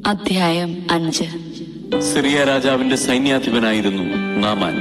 അധ്യായം അഞ്ച് സിറിയ രാജാവിന്റെ സൈന്യാധിപനായിരുന്നു നാമാൻ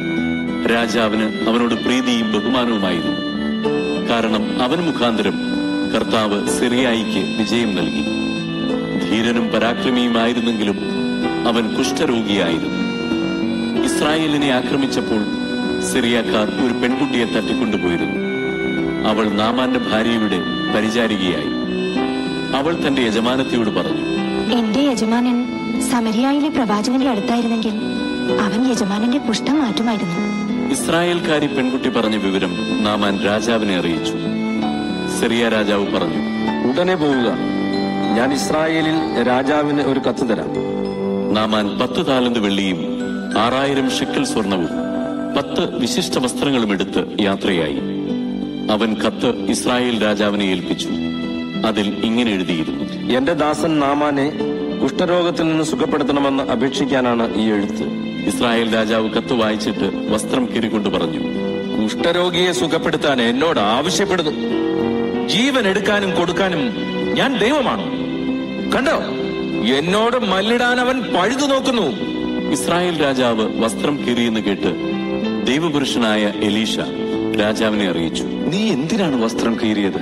രാജാവിന് അവനോട് പ്രീതിയും ബഹുമാനവുമായിരുന്നു കാരണം അവൻ മുഖാന്തരം കർത്താവ് സിറിയായിക്ക് വിജയം നൽകി ധീരനും പരാക്രമിയുമായിരുന്നെങ്കിലും അവൻ കുഷ്ഠരോഗിയായിരുന്നു ഇസ്രായേലിനെ ആക്രമിച്ചപ്പോൾ സിറിയക്കാർ ഒരു പെൺകുട്ടിയെ തട്ടിക്കൊണ്ടുപോയിരുന്നു അവൾ നാമാന്റെ ഭാര്യയുടെ പരിചാരികയായി അവൾ തന്റെ യജമാനത്തിയോട് പറഞ്ഞു എന്റെ യജമാനൻ സമരിയായിലെ പ്രവാചകന്റെ അടുത്തായിരുന്നെങ്കിൽ അവൻ യജമാനന്റെ പുഷ്ടം മാറ്റുമായിരുന്നു ഇസ്രായേൽക്കാരി പെൺകുട്ടി പറഞ്ഞ വിവരം നാമാൻ രാജാവിനെ അറിയിച്ചു സിറിയ രാജാവ് പറഞ്ഞു ഉടനെ പോവുക ഞാൻ ഇസ്രായേലിൽ രാജാവിന് ഒരു കത്ത് തരാം നാമാൻ പത്ത് താലന്ത് വെള്ളിയും ആറായിരം ഷെക്കൽ സ്വർണവും പത്ത് വിശിഷ്ട വസ്ത്രങ്ങളും എടുത്ത് യാത്രയായി അവൻ കത്ത് ഇസ്രായേൽ രാജാവിനെ ഏൽപ്പിച്ചു അതിൽ ഇങ്ങനെ എഴുതിയിരുന്നു എന്റെ ദാസൻ നാമാനെ കുഷ്ഠരോഗത്തിൽ നിന്ന് സുഖപ്പെടുത്തണമെന്ന് അപേക്ഷിക്കാനാണ് ഈ എഴുത്ത് ഇസ്രായേൽ രാജാവ് കത്ത് വായിച്ചിട്ട് വസ്ത്രം കീറിക്കൊണ്ട് പറഞ്ഞു കുഷ്ഠരോഗിയെ സുഖപ്പെടുത്താൻ എന്നോട് ആവശ്യപ്പെടുന്നു ജീവൻ എടുക്കാനും കൊടുക്കാനും ഞാൻ ദൈവമാണ് കണ്ടോ എന്നോട് മല്ലിടാൻ അവൻ പഴുതു നോക്കുന്നു ഇസ്രായേൽ രാജാവ് വസ്ത്രം കീറിയെന്ന് കേട്ട് ദൈവപുരുഷനായ എലീഷ രാജാവിനെ അറിയിച്ചു നീ എന്തിനാണ് വസ്ത്രം കീറിയത്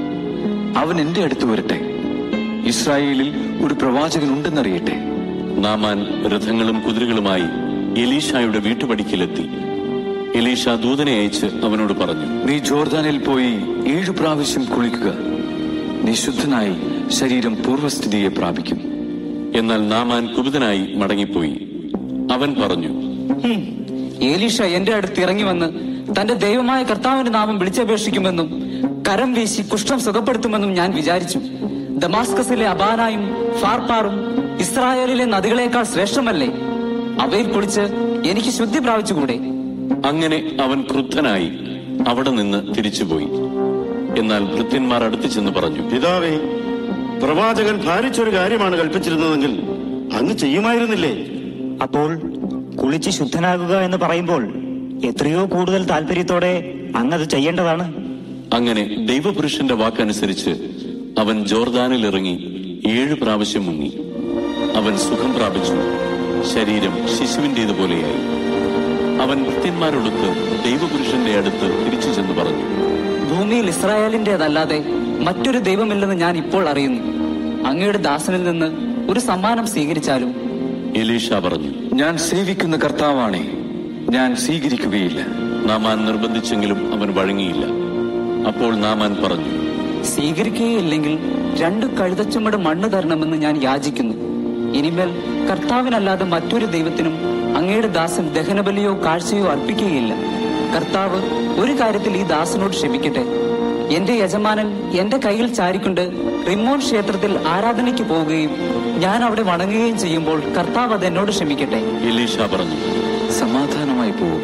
അവൻ എന്റെ അടുത്ത് വരട്ടെ ഇസ്രായേലിൽ ഒരു പ്രവാചകൻ ഉണ്ടെന്നറിയട്ടെ നാമാൻ രഥങ്ങളും കുതിരകളുമായി എലീഷായുടെ വീട്ടുപടിക്കലെത്തി എലീഷ ദൂതനെ അയച്ച് അവനോട് പറഞ്ഞു നീ ജോർദാനിൽ പോയി ഏഴു പ്രാവശ്യം കുളിക്കുക നീ ശുദ്ധനായി ശരീരം പൂർവ്വസ്ഥിതിയെ പ്രാപിക്കും എന്നാൽ നാമാൻ കുപിതനായി മടങ്ങിപ്പോയി അവൻ പറഞ്ഞു ഹും. ഏലീഷ എന്റെ അടുത്ത് ഇറങ്ങി വന്ന് തന്റെ ദൈവമായ കർത്താവിന്റെ നാമം വിളിച്ചപേക്ഷിക്കുമെന്നും കരം വീശി കുഷ്ഠം സുഖപ്പെടുത്തുമെന്നും ഞാൻ വിചാരിച്ചു ദമാസ്കസിലെ അബാനായും ഫാർപ്പാറും ഇസ്രായേലിലെ നദികളേക്കാൾ ശ്രേഷ്ഠമല്ലേ അവയിൽ കുളിച്ച് എനിക്ക് ശുദ്ധി പ്രാപിച്ചുകൂടെ അങ്ങനെ അവൻ ക്രുദ്ധനായി അവിടെ നിന്ന് തിരിച്ചുപോയി എന്നാൽ ഭൃത്യന്മാർ അടുത്തു ചെന്ന് പറഞ്ഞു പിതാവേ പ്രവാചകൻ ഭാരിച്ചൊരു കാര്യമാണ് കൽപ്പിച്ചിരുന്നതെങ്കിൽ അങ്ങ് ചെയ്യുമായിരുന്നില്ലേ അപ്പോൾ കുളിച്ച് ശുദ്ധനാകുക എന്ന് പറയുമ്പോൾ എത്രയോ കൂടുതൽ താല്പര്യത്തോടെ അങ്ങത് ചെയ്യേണ്ടതാണ് അങ്ങനെ ദൈവപുരുഷന്റെ വാക്കനുസരിച്ച് അവൻ ജോർദാനിൽ ഇറങ്ങി ഏഴു പ്രാവശ്യം മുങ്ങി അവൻ സുഖം പ്രാപിച്ചു ശരീരം ശിശുവിൻ്റേതുപോലെയായി അവൻ ഭൃത്യന്മാരൊടുത്ത് ദൈവപുരുഷന്റെ അടുത്ത് തിരിച്ചു ചെന്ന് പറഞ്ഞു ഭൂമിയിൽ ഇസ്രായേലിന്റേതല്ലാതെ മറ്റൊരു ദൈവമില്ലെന്ന് ഞാൻ ഇപ്പോൾ അറിയുന്നു അങ്ങയുടെ ദാസനിൽ നിന്ന് ഒരു സമ്മാനം സ്വീകരിച്ചാലും എലീഷ പറഞ്ഞു ഞാൻ സേവിക്കുന്ന കർത്താവാണേ ഞാൻ സ്വീകരിക്കുകയില്ല നാമാൻ നിർബന്ധിച്ചെങ്കിലും അവൻ വഴങ്ങിയില്ല അപ്പോൾ നാമാൻ പറഞ്ഞു സ്വീകരിക്കുകയില്ലെങ്കിൽ രണ്ടു കഴുതച്ചുമട് മണ്ണ് തരണമെന്ന് ഞാൻ യാചിക്കുന്നു ഇനിമേൽ കർത്താവിനല്ലാതെ മറ്റൊരു ദൈവത്തിനും അങ്ങയുടെ ദാസൻ ദഹനബലിയോ കാഴ്ചയോ അർപ്പിക്കുകയില്ല കർത്താവ് ഒരു കാര്യത്തിൽ ഈ ദാസനോട് ക്ഷമിക്കട്ടെ എന്റെ യജമാനൻ എന്റെ കയ്യിൽ ചാരിക്കൊണ്ട് റിമോൺ ക്ഷേത്രത്തിൽ ആരാധനയ്ക്ക് പോവുകയും ഞാൻ അവിടെ വണങ്ങുകയും ചെയ്യുമ്പോൾ കർത്താവ് അത് എന്നോട് ക്ഷമിക്കട്ടെ എലീഷ പറഞ്ഞു സമാധാനമായി പോവുക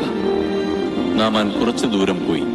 നാമാൻ കുറച്ചു ദൂരം പോയി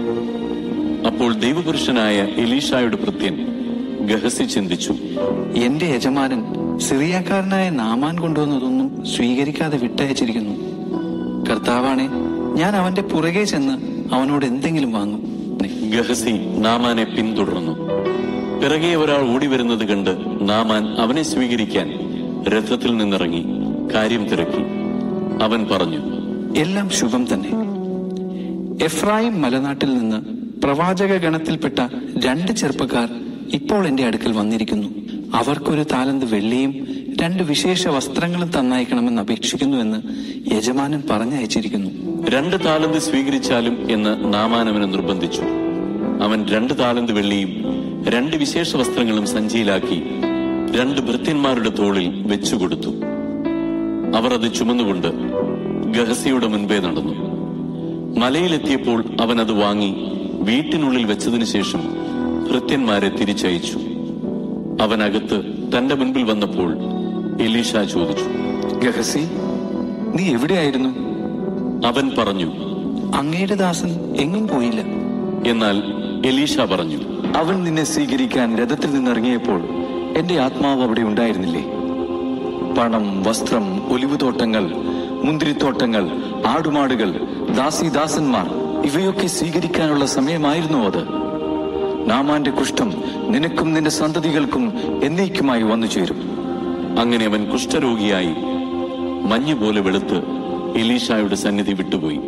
അപ്പോൾ ദൈവപുരുഷനായ എലീഷായുടെ ഭൃത്യൻ ഗഹസി ചിന്തിച്ചു എന്റെ യജമാനൻ സിറിയക്കാരനായ നാമാൻ കൊണ്ടുവന്നതൊന്നും സ്വീകരിക്കാതെ വിട്ടയച്ചിരിക്കുന്നു കർത്താവാണെ ഞാൻ അവന്റെ പുറകെ ചെന്ന് അവനോട് എന്തെങ്കിലും വാങ്ങും ഗഹസി നാമാനെ പിന്തുടർന്നു പിറകെ ഒരാൾ ഓടി വരുന്നത് കണ്ട് നാമാൻ അവനെ സ്വീകരിക്കാൻ രഥത്തിൽ നിന്നിറങ്ങി കാര്യം തിരക്കി അവൻ പറഞ്ഞു എല്ലാം ശുഭം തന്നെ എഫ്രായിം മലനാട്ടിൽ നിന്ന് പ്രവാചക ഗണത്തിൽപ്പെട്ട രണ്ട് ചെറുപ്പക്കാർ ഇപ്പോൾ എന്റെ അടുക്കൽ വന്നിരിക്കുന്നു അവർക്കൊരു താലന്ത് വെള്ളിയും രണ്ട് വിശേഷ വസ്ത്രങ്ങളും തന്നയക്കണമെന്ന് അപേക്ഷിക്കുന്നുവെന്ന് യജമാനൻ പറഞ്ഞയച്ചിരിക്കുന്നു രണ്ട് താലന്ത് സ്വീകരിച്ചാലും എന്ന് നാമാൻ അവനെ നിർബന്ധിച്ചു അവൻ രണ്ട് താലന്ത് വെള്ളിയും രണ്ട് വിശേഷ വസ്ത്രങ്ങളും സഞ്ചിയിലാക്കി രണ്ട് ഭൃത്യന്മാരുടെ തോളിൽ വെച്ചുകൊടുത്തു അവർ അത് ചുമന്നുകൊണ്ട് ഗഹസിയുടെ മുൻപേ നടന്നു മലയിലെത്തിയപ്പോൾ അവൻ അത് വാങ്ങി വീട്ടിനുള്ളിൽ വെച്ചതിനു ശേഷം ഭൃത്യന്മാരെ തിരിച്ചയച്ചു അവൻ അകത്ത് തന്റെ മുൻപിൽ വന്നപ്പോൾ എലീഷ ചോദിച്ചു ഗഹസി നീ എവിടെയായിരുന്നു അവൻ പറഞ്ഞു അങ്ങയുടെ ദാസൻ എങ്ങും പോയില്ല എന്നാൽ എലീഷ പറഞ്ഞു അവൻ നിന്നെ സ്വീകരിക്കാൻ രഥത്തിൽ നിന്നിറങ്ങിയപ്പോൾ എന്റെ ആത്മാവ് അവിടെ ഉണ്ടായിരുന്നില്ലേ പണം വസ്ത്രം ഒലിവുതോട്ടങ്ങൾ മുന്തിരിത്തോട്ടങ്ങൾ ആടുമാടുകൾ ദാസിദാസന്മാർ ഇവയൊക്കെ സ്വീകരിക്കാനുള്ള സമയമായിരുന്നു അത് നാമാന്റെ കുഷ്ഠം നിനക്കും നിന്റെ സന്തതികൾക്കും എന്നേക്കുമായി വന്നു ചേരും അങ്ങനെ അവൻ കുഷ്ഠരോഗിയായി മഞ്ഞുപോലെ വെളുത്ത് എലീഷായുടെ സന്നിധി വിട്ടുപോയി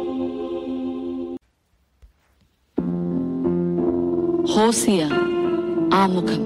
ഹോസിയ ആമുഖം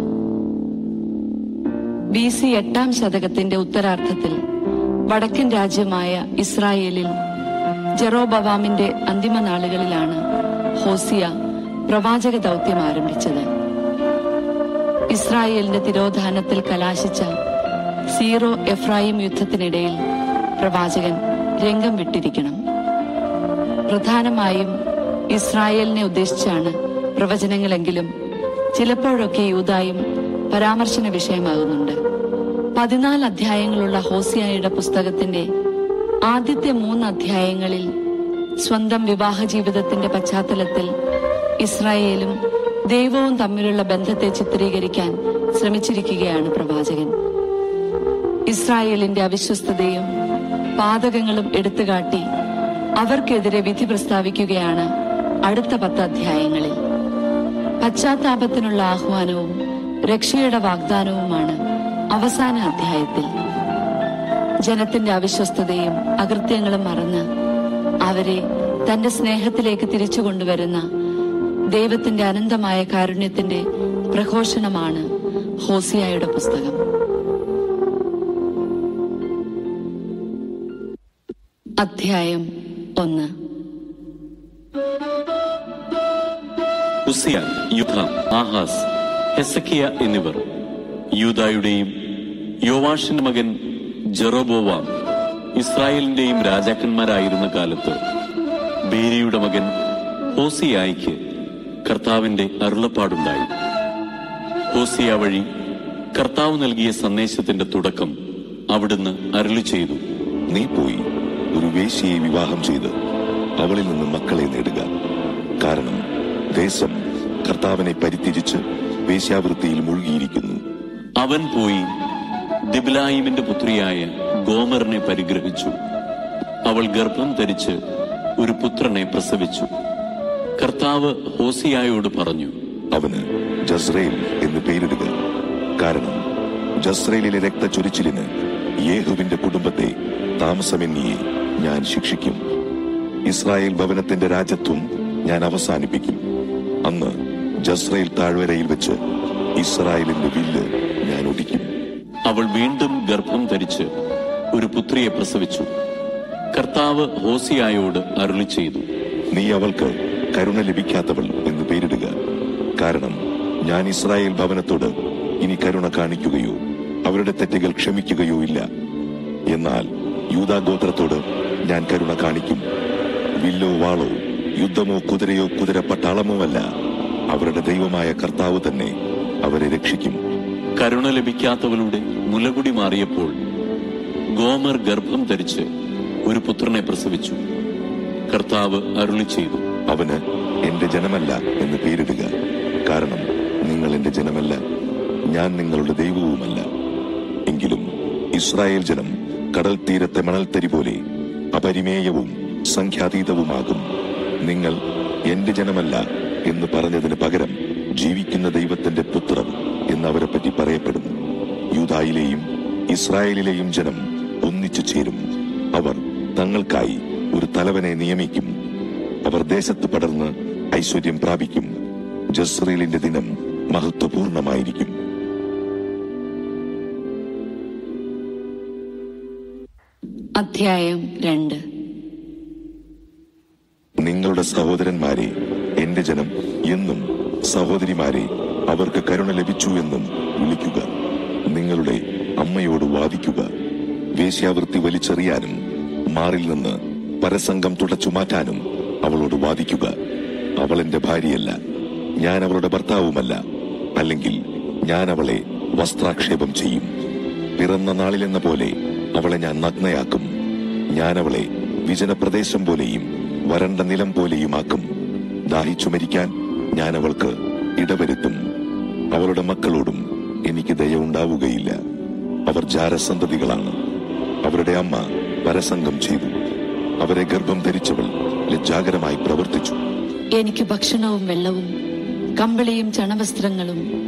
ബി സി എട്ടാം ശതകത്തിന്റെ ഉത്തരാർത്ഥത്തിൽ വടക്കൻ രാജ്യമായ ഇസ്രായേലിൽ ജെറോബവാമിന്റെ അന്തിമ നാളുകളിലാണ് ഹോസിയ പ്രവാചക ദൗത്യം ആരംഭിച്ചത് ഇസ്രായേലിന്റെ തിരോധാനത്തിൽ കലാശിച്ച സീറോ എഫ്രായിം യുദ്ധത്തിനിടയിൽ പ്രവാചകൻ രംഗം വിട്ടിരിക്കണം പ്രധാനമായും ഇസ്രായേലിനെ ഉദ്ദേശിച്ചാണ് പ്രവചനങ്ങളെങ്കിലും ചിലപ്പോഴൊക്കെ യൂതായും പരാമർശന വിഷയമാകുന്നുണ്ട് പതിനാല് അധ്യായങ്ങളുള്ള ഹോസിയായുടെ പുസ്തകത്തിന്റെ ആദ്യത്തെ മൂന്ന് അധ്യായങ്ങളിൽ സ്വന്തം വിവാഹ ജീവിതത്തിന്റെ പശ്ചാത്തലത്തിൽ ഇസ്രായേലും ദൈവവും തമ്മിലുള്ള ബന്ധത്തെ ചിത്രീകരിക്കാൻ ശ്രമിച്ചിരിക്കുകയാണ് പ്രവാചകൻ ഇസ്രായേലിന്റെ അവിശ്വസ്തതയും പാതകങ്ങളും എടുത്തുകാട്ടി അവർക്കെതിരെ വിധി പ്രസ്താവിക്കുകയാണ് അടുത്ത പത്ത് അധ്യായങ്ങളിൽ പശ്ചാത്താപത്തിനുള്ള ആഹ്വാനവും രക്ഷയുടെ വാഗ്ദാനവുമാണ് അവസാന അധ്യായത്തിൽ ജനത്തിന്റെ അവിശ്വസ്തതയും അകൃത്യങ്ങളും മറന്ന് അവരെ തന്റെ സ്നേഹത്തിലേക്ക് തിരിച്ചു കൊണ്ടുവരുന്ന ദൈവത്തിന്റെ അനന്തമായ കാരുണ്യത്തിന്റെ പ്രഘോഷണമാണ് ഹോസിയായുടെ പുസ്തകം അധ്യായം ഒന്ന് ഉസിയ യുദ്ധ ആഹാസ് ഹെസക്കിയ എന്നിവർ യൂദായുടെയും യോവാഷിന്റെ മകൻ ജെറോബോവാം ഇസ്രായേലിന്റെയും രാജാക്കന്മാരായിരുന്ന കാലത്ത് ബേരിയുടെ മകൻ ഹോസിയായിക്ക് കർത്താവിന്റെ അരുളപ്പാടുണ്ടായി ഹോസിയ വഴി കർത്താവ് നൽകിയ സന്ദേശത്തിന്റെ തുടക്കം അവിടുന്ന് അരുളി ചെയ്തു നീ പോയി ഒരു വേശ്യയെ വിവാഹം ചെയ്ത് അവളിൽ നിന്ന് മക്കളെ നേടുക കാരണം ദേശം കർത്താവിനെ പരിത്യജിച്ച് വേശ്യാവൃത്തിയിൽ മുഴുകിയിരിക്കുന്നു അവൻ പോയി ദിബിലായിമിന്റെ പുത്രിയായ ഗോമറിനെ പരിഗ്രഹിച്ചു അവൾ ഗർഭം ധരിച്ച് ഒരു പുത്രനെ പ്രസവിച്ചു കർത്താവ് ഹോസിയായോട് പറഞ്ഞു അവന് ജസ്രേൽ എന്ന് പേരിടുക കാരണം ജസ്രേലിലെ രക്തചൊരിച്ചിലിന് യേഹുവിന്റെ കുടുംബത്തെ താമസമെന്നിയെ ഞാൻ ശിക്ഷിക്കും ഇസ്രായേൽ ഭവനത്തിന്റെ രാജ്യത്വം ഞാൻ അവസാനിപ്പിക്കും അന്ന് ജസ്രേൽ താഴ്വരയിൽ വെച്ച് ഇസ്രായേലിന്റെ വില്ല് ഞാൻ ഒടിക്കും അവൾ വീണ്ടും ഗർഭം ധരിച്ച് ഒരു പുത്രിയെ പ്രസവിച്ചു കർത്താവ് ഹോസിയായോട് അരുളി ചെയ്തു നീ അവൾക്ക് കരുണ ലഭിക്കാത്തവൾ എന്ന് പേരിടുക കാരണം ഞാൻ ഇസ്രായേൽ ഭവനത്തോട് ഇനി കരുണ കാണിക്കുകയോ അവരുടെ തെറ്റുകൾ ക്ഷമിക്കുകയോ ഇല്ല എന്നാൽ യൂതാഗോത്രത്തോട് ഞാൻ കരുണ കാണിക്കും വില്ലോ വാളോ യുദ്ധമോ കുതിരയോ കുതിരപ്പട്ടാളമോ അല്ല അവരുടെ ദൈവമായ കർത്താവ് തന്നെ അവരെ രക്ഷിക്കും കരുണ ലഭിക്കാത്തവളുടെ മുലകുടി മാറിയപ്പോൾ ഗോമർ ഗർഭം ധരിച്ച് ഒരു പുത്രനെ പ്രസവിച്ചു കർത്താവ് അരുളി ചെയ്തു അവന് എന്റെ ജനമല്ല എന്ന് പേരിടുക കാരണം നിങ്ങൾ എന്റെ ജനമല്ല ഞാൻ നിങ്ങളുടെ ദൈവവുമല്ല എങ്കിലും ഇസ്രായേൽ ജനം കടൽ തീരത്തെ മണൽത്തരി പോലെ അപരിമേയവും സംഖ്യാതീതവുമാകും നിങ്ങൾ എന്റെ ജനമല്ല എന്ന് പറഞ്ഞതിന് പകരം ജീവിക്കുന്ന ദൈവത്തിന്റെ പുത്രർ എന്ന് അവരെ പറ്റി പറയപ്പെടും യൂതായിലെയും ഇസ്രായേലിലെയും ജനം ഒന്നിച്ചു ചേരും അവർ തങ്ങൾക്കായി ഒരു തലവനെ നിയമിക്കും അവർ ദേശത്ത് പടർന്ന് ഐശ്വര്യം പ്രാപിക്കും ജസ്രേലിന്റെ ദിനം മഹത്വപൂർണമായിരിക്കും അധ്യായം രണ്ട് നിങ്ങളുടെ സഹോദരന്മാരെ എന്റെ ജനം എന്നും സഹോദരിമാരെ അവർക്ക് കരുണ ലഭിച്ചു എന്നും വിളിക്കുക നിങ്ങളുടെ അമ്മയോട് വാദിക്കുക വേശ്യാവൃത്തി വലിച്ചെറിയാനും മാറിൽ നിന്ന് പരസംഗം തുടച്ചു മാറ്റാനും അവളോട് വാദിക്കുക അവൾ എന്റെ ഭാര്യയല്ല ഞാൻ അവളുടെ ഭർത്താവുമല്ല അല്ലെങ്കിൽ ഞാൻ അവളെ വസ്ത്രാക്ഷേപം ചെയ്യും പിറന്ന നാളിലെന്ന പോലെ അവളെ ഞാൻ നഗ്നയാക്കും ഞാൻ അവളെ വിജനപ്രദേശം പോലെയും വരണ്ട നിലം പോലെയുമാക്കും ദാഹിച്ചു മരിക്കാൻ ഞാൻ അവൾക്ക് ഇടവരുത്തും അവളുടെ മക്കളോടും എനിക്ക് ദയ ഉണ്ടാവുകയില്ല അവർ ജാരസന്തതികളാണ് അവരുടെ അമ്മ പരസംഗം ചെയ്തു അവരെ ഗർഭം ധരിച്ചവൾ ലജ്ജാകരമായി പ്രവർത്തിച്ചു എനിക്ക് ഭക്ഷണവും വെള്ളവും കമ്പിളിയും ചണവസ്ത്രങ്ങളും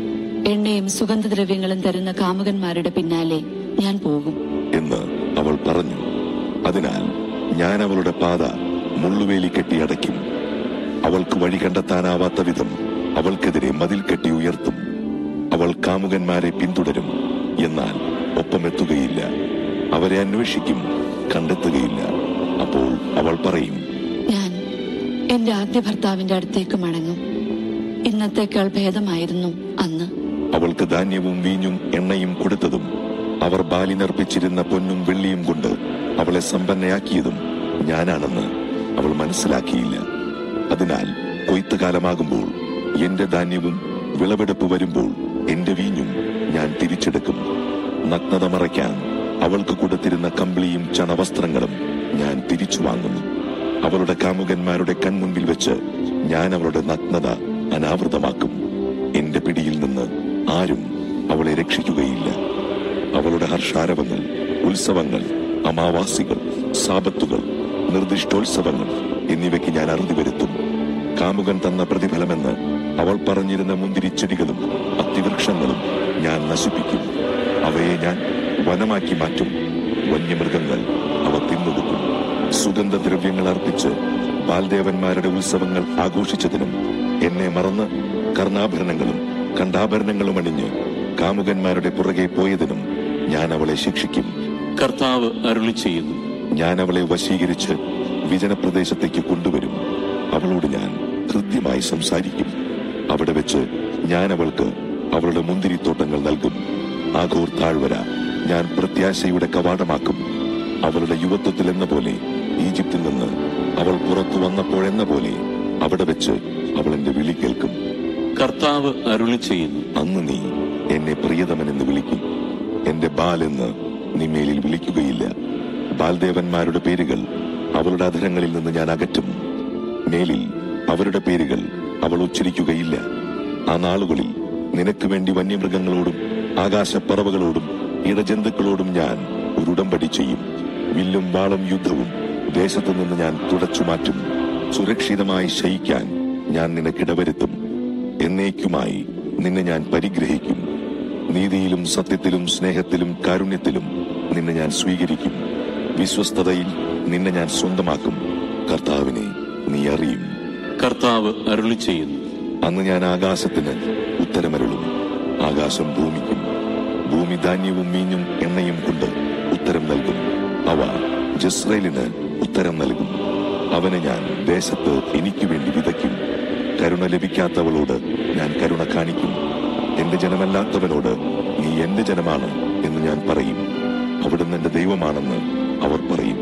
എണ്ണയും സുഗന്ധദ്രവ്യങ്ങളും തരുന്ന കാമുകന്മാരുടെ പിന്നാലെ ഞാൻ പോകും എന്ന് അവൾ പറഞ്ഞു അതിനാൽ ഞാൻ അവളുടെ പാത മുള്ളുവേലി കെട്ടി അടയ്ക്കും അവൾക്ക് വഴി കണ്ടെത്താനാവാത്ത വിധം അവൾക്കെതിരെ മതിൽ കെട്ടി ഉയർത്തും അവൾ കാമുകന്മാരെ പിന്തുടരും എന്നാൽ ഒപ്പമെത്തുകയില്ല അവരെ അന്വേഷിക്കും കണ്ടെത്തുകയില്ല അപ്പോൾ അവൾ പറയും ഞാൻ എന്റെ ആദ്യ ഭർത്താവിന്റെ അടുത്തേക്ക് മടങ്ങും ഇന്നത്തേക്കാൾ ഭേദമായിരുന്നു അന്ന് അവൾക്ക് ധാന്യവും വീഞ്ഞും എണ്ണയും കൊടുത്തതും അവർ ബാലിനർപ്പിച്ചിരുന്ന പൊന്നും വെള്ളിയും കൊണ്ട് അവളെ സമ്പന്നയാക്കിയതും ഞാനാണെന്ന് അവൾ മനസ്സിലാക്കിയില്ല അതിനാൽ കൊയ്ത്തുകാലമാകുമ്പോൾ എന്റെ ധാന്യവും വിളവെടുപ്പ് വരുമ്പോൾ എന്റെ വീഞ്ഞും ഞാൻ തിരിച്ചെടുക്കും നഗ്നത മറയ്ക്കാൻ അവൾക്ക് കൊടുത്തിരുന്ന കമ്പിളിയും ചണവസ്ത്രങ്ങളും ഞാൻ തിരിച്ചു വാങ്ങുന്നു അവളുടെ കാമുകന്മാരുടെ കൺമുൻപിൽ വെച്ച് ഞാൻ അവളുടെ നഗ്നത അനാവൃതമാക്കും എന്റെ പിടിയിൽ നിന്ന് ആരും അവളെ രക്ഷിക്കുകയില്ല അവളുടെ ഹർഷാരവങ്ങൾ ഉത്സവങ്ങൾ അമാവാസികൾ സാപത്തുകൾ നിർദ്ദിഷ്ടോത്സവങ്ങൾ എന്നിവയ്ക്ക് ഞാൻ അറുതി വരുത്തും കാമുകൻ തന്ന പ്രതിഫലമെന്ന് അവൾ പറഞ്ഞിരുന്ന മുന്തിരിച്ചെടികളും അത്തിവൃക്ഷങ്ങളും ഞാൻ നശിപ്പിക്കും അവയെ ഞാൻ വനമാക്കി മാറ്റും വന്യമൃഗങ്ങൾ അവ തിന്നൊടുക്കും സുഗന്ധദ്രവ്യങ്ങൾ അർപ്പിച്ച് ബാൽദേവന്മാരുടെ ഉത്സവങ്ങൾ ആഘോഷിച്ചതിനും എന്നെ മറന്ന് കർണാഭരണങ്ങളും കണ്ടാഭരണങ്ങളും അണിഞ്ഞ് കാമുകന്മാരുടെ പുറകെ പോയതിനും ഞാൻ അവളെ ശിക്ഷിക്കും കർത്താവ് അരുളി ചെയ്യുന്നു ഞാൻ അവളെ വശീകരിച്ച് വിജനപ്രദേശത്തേക്ക് കൊണ്ടുവരും അവളോട് ഞാൻ കൃത്യമായി സംസാരിക്കും അവിടെ വെച്ച് ഞാൻ അവൾക്ക് അവളുടെ മുന്തിരിത്തോട്ടങ്ങൾ നൽകും ആഘോർ താഴ്വര ഞാൻ പ്രത്യാശയുടെ കവാടമാക്കും അവളുടെ യുവത്വത്തിൽ എന്ന പോലെ ഈജിപ്തിൽ നിന്ന് അവൾ പുറത്തു വന്നപ്പോഴെന്ന പോലെ അവിടെ വെച്ച് അവൾ എന്റെ വിളി കേൾക്കും കർത്താവ് അരുളി ചെയ്യുന്നു അന്ന് നീ എന്നെ പ്രിയതമനെന്ന് വിളിക്കും എന്റെ ബാൽ എന്ന് നീ മേലിൽ വിളിക്കുകയില്ല ബാൽദേവന്മാരുടെ പേരുകൾ അവളുടെ അധരങ്ങളിൽ നിന്ന് ഞാൻ അകറ്റും മേലിൽ അവരുടെ പേരുകൾ അവൾ ഉച്ചരിക്കുകയില്ല ആ നാളുകളിൽ നിനക്ക് വേണ്ടി വന്യമൃഗങ്ങളോടും ആകാശപ്പറവകളോടും ഇടജന്തുക്കളോടും ഞാൻ ഒരു ഉടമ്പടി ചെയ്യും വില്ലും വാളും യുദ്ധവും ദേശത്തു നിന്ന് ഞാൻ തുടച്ചു മാറ്റും സുരക്ഷിതമായി ശയിക്കാൻ ഞാൻ നിനക്കിടവരുത്തും എന്നേക്കുമായി നിന്നെ ഞാൻ പരിഗ്രഹിക്കും നീതിയിലും സത്യത്തിലും സ്നേഹത്തിലും കാരുണ്യത്തിലും നിന്നെ ഞാൻ സ്വീകരിക്കും വിശ്വസ്തതയിൽ നിന്നെ ഞാൻ സ്വന്തമാക്കും കർത്താവിനെ നീ അറിയും കർത്താവ് അരുളി ചെയ്യുന്നു അന്ന് ഞാൻ ആകാശത്തിന് ഉത്തരമരുളും ആകാശം ഭൂമിക്കും ഭൂമി ധാന്യവും മീഞ്ഞും എണ്ണയും കൊണ്ട് ഉത്തരം നൽകും അവ ജസ്രേലിന് ഉത്തരം നൽകും അവനെ ഞാൻ ദേശത്ത് എനിക്ക് വേണ്ടി വിതയ്ക്കും കരുണ ലഭിക്കാത്തവളോട് ഞാൻ കരുണ കാണിക്കും എന്റെ ജനമല്ലാത്തവനോട് നീ എന്റെ ജനമാണ് എന്ന് ഞാൻ പറയും അവിടുന്ന് എന്റെ ദൈവമാണെന്ന് അവർ പറയും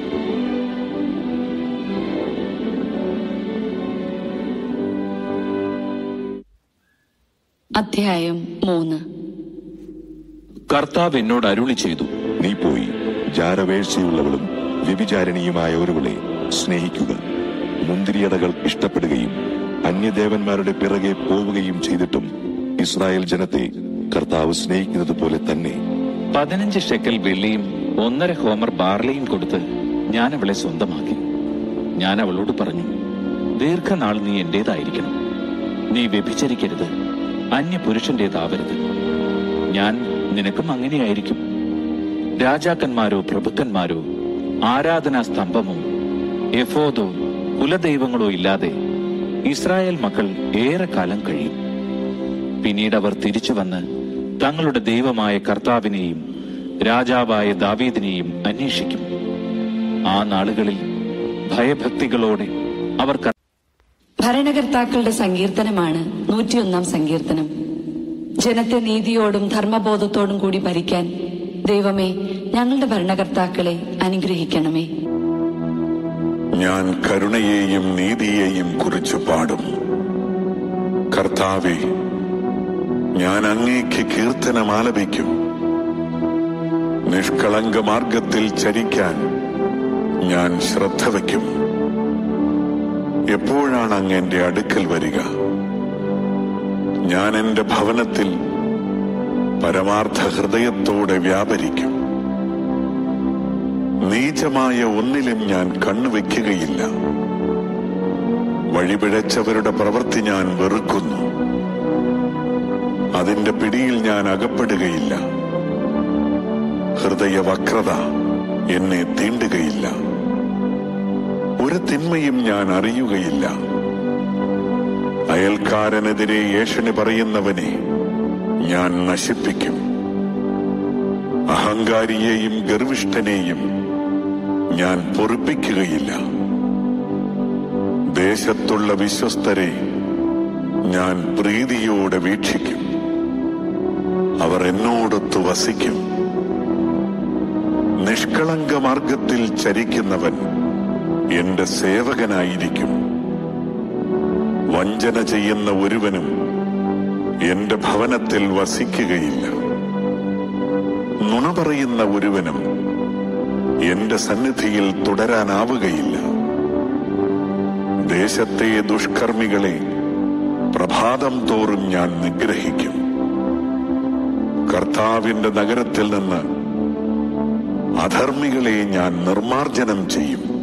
അധ്യായം മൂന്ന് കർത്താവ് എന്നോട് അരുളി ചെയ്തു നീ പോയി ജാരവേഴ്ചയുള്ളവളും വ്യഭിചാരിണിയുമായ ഒരുവളെ സ്നേഹിക്കുക മുന്തിരിയടകൾ ഇഷ്ടപ്പെടുകയും അന്യദേവന്മാരുടെ പിറകെ പോവുകയും ചെയ്തിട്ടും ഇസ്രായേൽ ജനത്തെ കർത്താവ് സ്നേഹിക്കുന്നത് പോലെ തന്നെ പതിനഞ്ച് ഷെക്കൽ വെള്ളിയും ഒന്നര ഹോമർ ബാർലിയും കൊടുത്ത് ഞാൻ അവളെ സ്വന്തമാക്കി ഞാൻ അവളോട് പറഞ്ഞു ദീർഘനാൾ നീ എന്റേതായിരിക്കണം നീ വ്യഭിചരിക്കരുത് അന്യപുരുഷന്റേതാവരുത് ഞാൻ നിനക്കും അങ്ങനെയായിരിക്കും രാജാക്കന്മാരോ പ്രഭുക്കന്മാരോ ആരാധനാ സ്തംഭമോ എഫോദോ കുലദൈവങ്ങളോ ഇല്ലാതെ ഇസ്രായേൽ മക്കൾ ഏറെക്കാലം കഴിയും പിന്നീട് അവർ തിരിച്ചു വന്ന് തങ്ങളുടെ ദൈവമായ കർത്താവിനെയും രാജാവായ ദാവീദിനെയും അന്വേഷിക്കും ആ നാളുകളിൽ ഭയഭക്തികളോടെ അവർ കർ- ഭരണകർത്താക്കളുടെ സങ്കീർത്തനമാണ് നൂറ്റിയൊന്നാം സങ്കീർത്തനം ജനത്തെ നീതിയോടും ധർമ്മബോധത്തോടും കൂടി ഭരിക്കാൻ ദൈവമേ ഞങ്ങളുടെ ഭരണകർത്താക്കളെ അനുഗ്രഹിക്കണമേ ഞാൻ കരുണയെയും നീതിയെയും കുറിച്ച് പാടും കർത്താവെ ഞാൻ അങ്ങേക്ക് കീർത്തനം ആലപിക്കും നിഷ്കളങ്ക മാർഗത്തിൽ ചരിക്കാൻ ഞാൻ ശ്രദ്ധ വയ്ക്കും എപ്പോഴാണ് അങ്ങ് എന്റെ അടുക്കൽ വരിക ഞാൻ എന്റെ ഭവനത്തിൽ പരമാർത്ഥ ഹൃദയത്തോടെ വ്യാപരിക്കും നീചമായ ഒന്നിലും ഞാൻ കണ്ണുവെക്കുകയില്ല വഴിപിഴച്ചവരുടെ പ്രവൃത്തി ഞാൻ വെറുക്കുന്നു അതിന്റെ പിടിയിൽ ഞാൻ അകപ്പെടുകയില്ല ഹൃദയ വക്രത എന്നെ തീണ്ടുകയില്ല ഒരു തിന്മയും ഞാൻ അറിയുകയില്ല അയൽക്കാരനെതിരെ ഏഷണി പറയുന്നവനെ ഞാൻ നശിപ്പിക്കും അഹങ്കാരിയെയും ഗർവിഷ്ഠനെയും ഞാൻ പൊറുപ്പിക്കുകയില്ല ദേശത്തുള്ള വിശ്വസ്തരെ ഞാൻ പ്രീതിയോടെ വീക്ഷിക്കും അവർ എന്നോടൊത്തു വസിക്കും നിഷ്കളങ്ക മാർഗത്തിൽ ചരിക്കുന്നവൻ എന്റെ സേവകനായിരിക്കും വഞ്ചന ചെയ്യുന്ന ഒരുവനും എന്റെ ഭവനത്തിൽ വസിക്കുകയില്ല നുണ പറയുന്ന ഒരുവനും എന്റെ സന്നിധിയിൽ തുടരാനാവുകയില്ല ദേശത്തെ ദുഷ്കർമ്മികളെ പ്രഭാതം തോറും ഞാൻ നിഗ്രഹിക്കും കർത്താവിന്റെ നഗരത്തിൽ നിന്ന് അധർമ്മികളെ ഞാൻ നിർമാർജനം ചെയ്യും